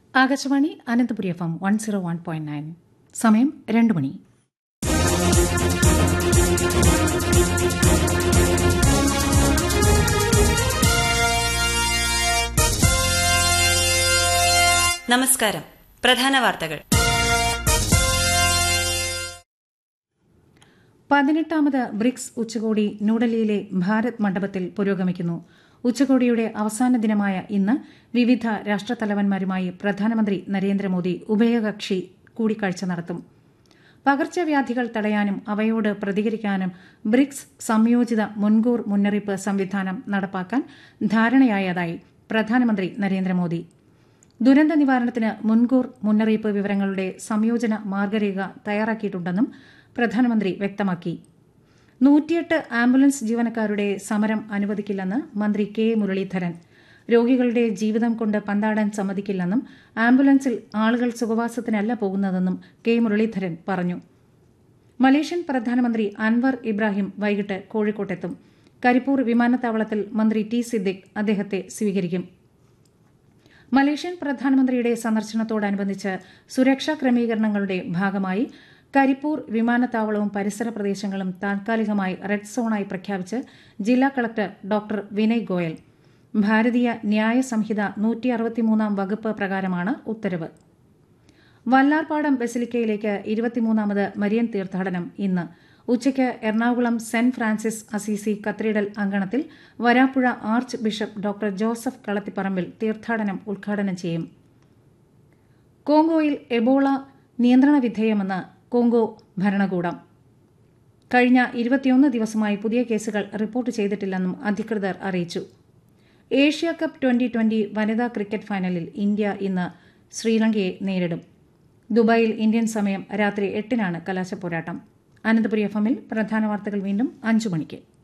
Akashvani Ananthapuri F M one zero one point nine സമയം രണ്ട് മണി നമസ്കാരം പ്രധാന വാർത്തകൾ പതിനെട്ടാമത് ബ്രിക്സ് ഉച്ചകോടി ന്യൂഡൽഹിയിലെ ഭാരത് മണ്ഡപത്തിൽ പുരോഗമിക്കുന്നു ഉച്ചകോടിയുടെ അവസാന ദിനമായ ഇന്ന് വിവിധ രാഷ്ട്രത്തലവന്മാരുമായി പ്രധാനമന്ത്രി നരേന്ദ്രമോദി ഉഭയകക്ഷി കൂടിക്കാഴ്ച നടത്തും പകർച്ചവ്യാധികൾ തടയാനും അവയോട് പ്രതികരിക്കാനും ബ്രിക്സ് സംയോജിത മുൻകൂർ മുന്നറിയിപ്പ് സംവിധാനം നടപ്പാക്കാൻ ധാരണയായതായി പ്രധാനമന്ത്രി നരേന്ദ്രമോദി ദുരന്ത നിവാരണത്തിന് മുൻകൂർ മുന്നറിയിപ്പ് വിവരങ്ങളുടെ സംയോജന മാർഗരേഖ തയ്യാറാക്കിയിട്ടുണ്ടെന്നും പ്രധാനമന്ത്രി വ്യക്തമാക്കി നൂറ്റിയെട്ട് ആംബുലൻസ് ജീവനക്കാരുടെ സമരം അനുവദിക്കില്ലെന്ന് മന്ത്രി കെ മുരളീധരൻ രോഗികളുടെ ജീവിതം കൊണ്ട് പന്താടാൻ സമ്മതിക്കില്ലെന്നും ആംബുലൻസിൽ ആളുകൾ സുഖവാസത്തിനല്ല പോകുന്നതെന്നും കെ മുരളീധരൻ പറഞ്ഞു മലേഷ്യൻ പ്രധാനമന്ത്രി അൻവർ ഇബ്രാഹിം വൈകിട്ട് കോഴിക്കോട്ടെത്തും കരിപ്പൂർ വിമാനത്താവളത്തിൽ മന്ത്രി ടി സിദ്ദിഖ് അദ്ദേഹത്തെ സ്വീകരിക്കും മലേഷ്യൻ പ്രധാനമന്ത്രിയുടെ സന്ദർശനത്തോടനുബന്ധിച്ച് സുരക്ഷാ ക്രമീകരണങ്ങളുടെ ഭാഗമായി കരിപ്പൂർ വിമാനത്താവളവും പരിസര പ്രദേശങ്ങളും താൽക്കാലികമായി റെഡ് സോണായി പ്രഖ്യാപിച്ച് ജില്ലാ കളക്ടർ ഡോക്ടർ വിനയ് ഗോയൽ ഭാരതീയ ന്യായ സംഹിത നൂറ്റി അറുപത്തിമൂന്നാം വകുപ്പ് പ്രകാരമാണ് ഉത്തരവ് വല്ലാർപാടം ബസിലിക്കയിലേക്ക് ഇരുപത്തിമൂന്നാമത് മരിയൻ തീർത്ഥാടനം ഇന്ന് ഉച്ചയ്ക്ക് Ernakulam Saint Francis Assisi cathedral അങ്കണത്തിൽ Varapuzha archbishop doctor Joseph Kalathiparambil തീർത്ഥാടനം ഉദ്ഘാടനം ചെയ്യും കോങ്കോയിൽ എബോള നിയന്ത്രണ വിധേയമെന്ന് കോങ്കോ ഭരണകൂടം കഴിഞ്ഞ ഇരുപത്തിയൊന്ന് ദിവസമായി പുതിയ കേസുകൾ റിപ്പോർട്ട് ചെയ്തിട്ടില്ലെന്നും അധികൃതർ അറിയിച്ചു ഏഷ്യ കപ്പ് ട്വന്റി ട്വന്റി വനിതാ ക്രിക്കറ്റ് ഫൈനലിൽ ഇന്ത്യ ഇന്ന് ശ്രീലങ്കയെ നേരിടും ദുബായിൽ ഇന്ത്യൻ സമയം രാത്രി എട്ടിനാണ് കലാശപ്പോരാട്ടം അനന്തപുരി എഫ് എമ്മിൽ പ്രധാന വാർത്തകൾ വീണ്ടും അഞ്ചു മണിക്ക്